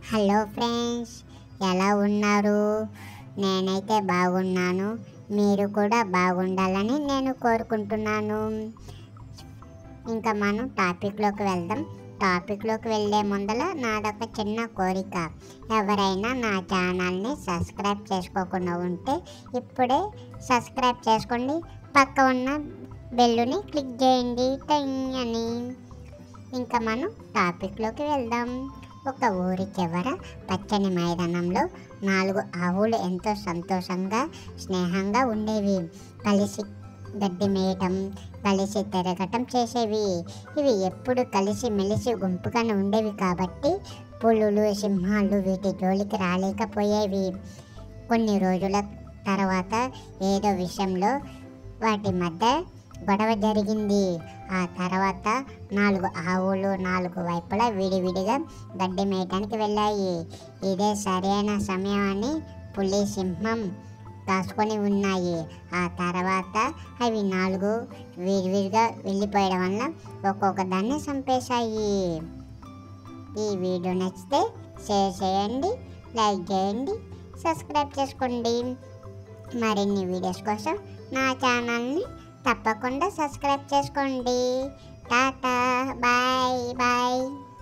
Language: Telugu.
హలో ఫ్రెండ్స్ ఎలా ఉన్నారు నేనైతే బాగున్నాను మీరు కూడా బాగుండాలని నేను కోరుకుంటున్నాను ఇంకా మనం టాపిక్లోకి వెళ్దాం టాపిక్లోకి వెళ్ళే ముందల నాదొక చిన్న కోరిక ఎవరైనా నా ఛానల్ని సబ్స్క్రైబ్ చేసుకోకుండా ఉంటే ఇప్పుడే సబ్స్క్రైబ్ చేసుకోండి పక్క ఉన్న బెల్లుని క్లిక్ చేయండి టంగ్ అని ఇంకా మనం టాపిక్లోకి వెళ్దాం ఒక ఊరి చివర పచ్చని మైదానంలో నాలుగు ఆవులు ఎంతో సంతోషంగా స్నేహంగా ఉండేవి కలిసి గడ్డి మేయటం కలిసి తిరగటం చేసేవి ఇవి ఎప్పుడు కలిసి మెలిసి గుంపుగానే ఉండేవి కాబట్టి పులులు సింహాలు వీటి జోలికి రాలేకపోయేవి కొన్ని రోజుల తర్వాత ఏదో విషయంలో వాటి మధ్య గొడవ జరిగింది ఆ తర్వాత నాలుగు ఆవులు నాలుగు వైపులా విడివిడిగా గడ్డి మేయటానికి వెళ్ళాయి ఇదే సరైన సమయం అని పులి సింహం కాసుకొని ఉన్నాయి ఆ తర్వాత అవి నాలుగు విడివిడిగా వెళ్ళిపోయడం వల్ల ఒక్కొక్క దాన్ని చంపేశాయి ఈ వీడియో నచ్చితే షేర్ చేయండి లైక్ చేయండి సబ్స్క్రైబ్ చేసుకోండి మరిన్ని వీడియోస్ కోసం నా ఛానల్ని తప్పకుండా సబ్స్క్రైబ్ చేసుకోండి టాటా బాయ్ బాయ్